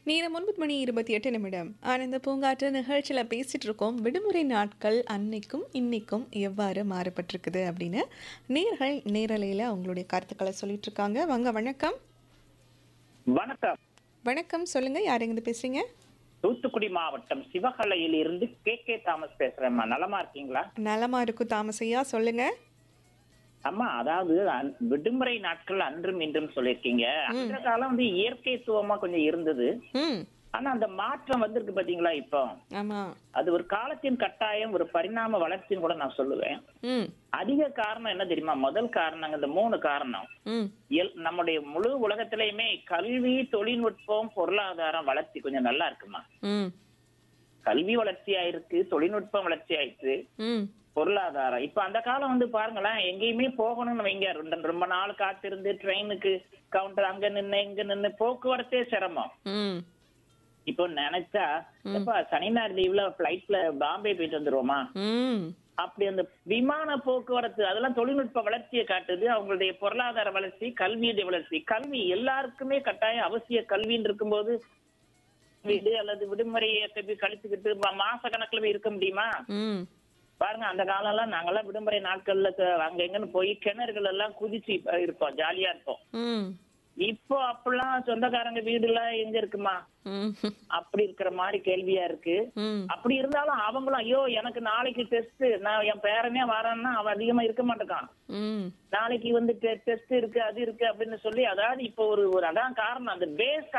நேரம் ஒன்பது மணி இருபத்தி எட்டு நிமிடம் ஆனந்த பூங்காற்று நிகழ்ச்சியில் பேசிட்டு இருக்கோம் விடுமுறை நாட்கள் அன்னைக்கும் இன்னைக்கும் எவ்வாறு மாறுபட்டிருக்குது அப்படின்னு நேர்கள் நேரலையில் அவங்களுடைய கருத்துக்களை சொல்லிட்டு இருக்காங்க வாங்க வணக்கம் வணக்கம் வணக்கம் சொல்லுங்க யாருங்க பேசுறீங்க தூத்துக்குடி மாவட்டம் சிவகலையில் இருந்து கே கே தாமஸ் பேசுறேம்மா நலமா இருக்கீங்களா நலமா இருக்கும் தாமசையா சொல்லுங்க அம்மா அதாவது அன்- விடுமுறை நாட்கள் அன்றும் இன்றும் சொல்லியிருக்கீங்க அந்த காலம் வந்து இயற்கைத்துவமா கொஞ்சம் இருந்தது ம் ஆனா அந்த மாற்றம் வந்திருக்கு பாத்தீங்களா இப்போ ஆமா அது ஒரு காலத்தின் கட்டாயம் ஒரு பரிணாம வளர்ச்சின்னு கூட நான் சொல்லுவேன் ம் அதிக காரணம் என்ன தெரியுமா முதல் காரணம் இந்த மூணு காரணம் ம் எல்- நம்முடைய முழு உலகத்திலயுமே கல்வி தொழில்நுட்பம் பொருளாதாரம் வளர்ச்சி கொஞ்சம் நல்லா இருக்குமா ம் கல்வி வளர்ச்சி ஆயிருக்கு தொழில்நுட்பம் வளர்ச்சி ஆயிருக்கு ம் பொருளாதாரம் இப்ப அந்த காலம் வந்து பாருங்களேன் எங்கேயுமே போகணும்னு வைங்க ரொம்ப- ரொம்ப நாள் காத்திருந்து ட்ரெயினுக்கு கவுண்டர் அங்க நின்னு இங்க நின்னு போக்குவரத்தே சிரமம் ம் இப்போ நினைச்சா எப்ப சனி ஞாயிறு லீவ்ல பிளைட்ல பாம்பே போயிட்டு வந்துருவோமா ம் அப்படி அந்த விமான போக்குவரத்து அதெல்லாம் தொழில்நுட்ப வளர்ச்சியை காட்டுது அவங்களுடைய பொருளாதார வளர்ச்சி கல்வியுடைய வளர்ச்சி கல்வி எல்லாருக்குமே கட்டாயம் அவசிய கல்வின்னு இருக்கும்போது வீடு அல்லது விடுமுறையை போய் கழிச்சுக்கிட்டு மா- மாச கணக்குல போய் இருக்க முடியுமா ம் பாருங்க அந்த காலம் எல்லாம் நாங்கெல்லாம் விடுமுறை நாட்கள்ல க- அங்க எங்கன்னு போய் கிணறுகள் எல்லாம் குதிச்சு இப்ப இருப்போம் ஜாலியா இருப்போம் ம் இப்போ அப்பெல்லாம் சொந்தக்காரங்க வீடு எல்லாம் எங்க இருக்குமா ம் அப்படி இருக்கிற மாதிரி கேள்வியா இருக்கு ம் அப்படி இருந்தாலும் அவங்களும் ஐயோ எனக்கு நாளைக்கு டெஸ்ட் நான் என் பேரனே வரேன்னா அவன் அதிகமா இருக்க மாட்டேக்கான் ம் நாளைக்கு வந்து டெஸ்ட் இருக்கு அது இருக்கு அப்படின்னு சொல்லி அதாவது இப்போ ஒரு ஒரு அதான் காரணம் அந்த பேஸ்